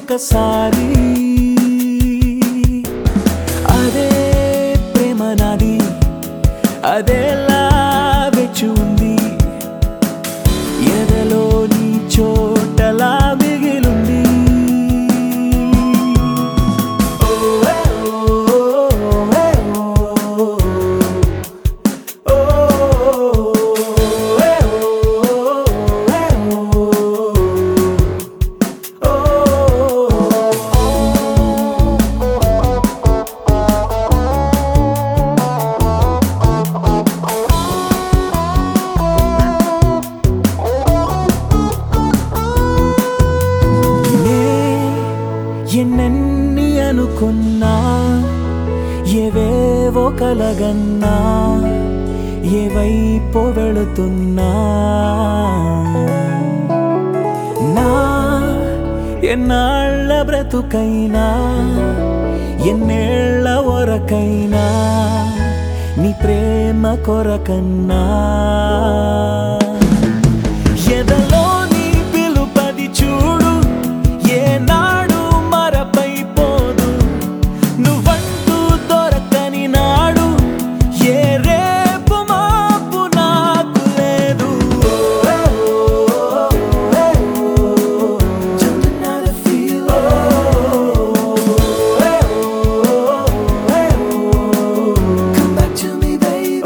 ఇంకొకసారి అదే ప్రేమ నాది అదేలా వెచ్చి ఉంది ఎదలో నీ చోటలా మిగిలుంది ఓ ఏ ఓ, ఏ ఓ, ఓ ఏ ఓ, ఏ ఓ, ఓ నే ఎన్నెన్ని అనుకున్నా ఏవేవో కలగన్నా ఏవైపో వెళుతున్నా నా ఎన్నాళ్ళ బ్రతుకైనా ఎన్నేళ్ల వరకైనా నీ ప్రేమ కొరకన్నా ఎదలో నీ పిలుపది చూడు ఏనాడు మరపైపోదు నువ్వంటూ దొరకని నాడు ఏ రేపు మాపు నాకు లేదు Just another feel. Come back to me, baby.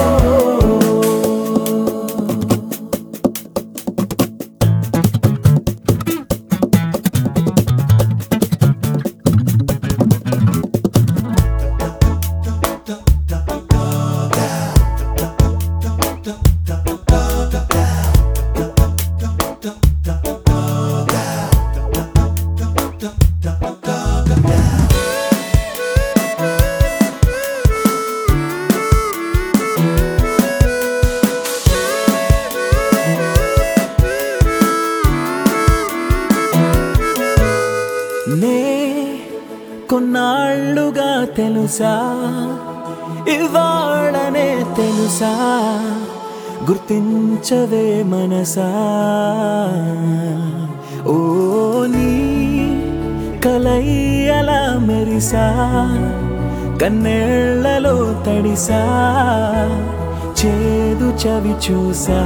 నే కొన్నాళ్ళుగా తెలుసా ఇవాళనే తెలుసా గుర్తించవే మనసా ఓ నీ కలయ్యలా మెరిసా కన్నేళ్లలో తడిసా చేదు చవి చూసా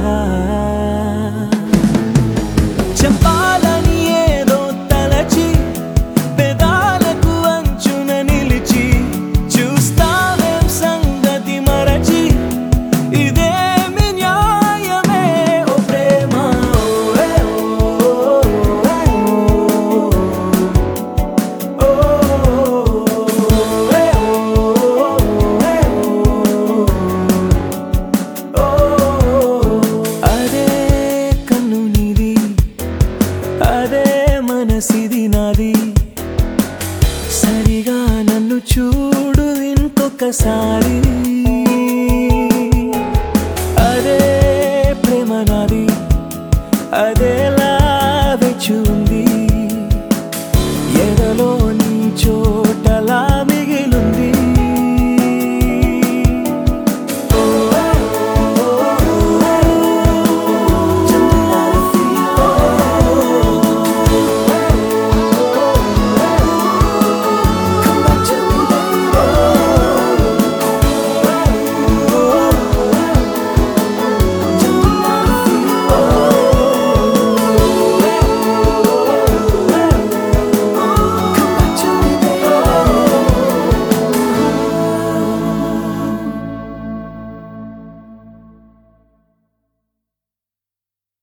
చెప్పాలని ఏదో తలచి పెదాలకు అంచున నిలిచి చూస్తావేం సంగతి మరచి ఇదేమి న్యాయమే ఓ ప్రేమ ఓ ఏ ఓ, ఏ ఓ, ఓ ఏ ఓ, ఏ ఓ, అదే కన్ను నీది అదే మనసిది నాది సరిగా నన్ను చూడు ఇంకొకసారి అదే ప్రేమ నాది అదే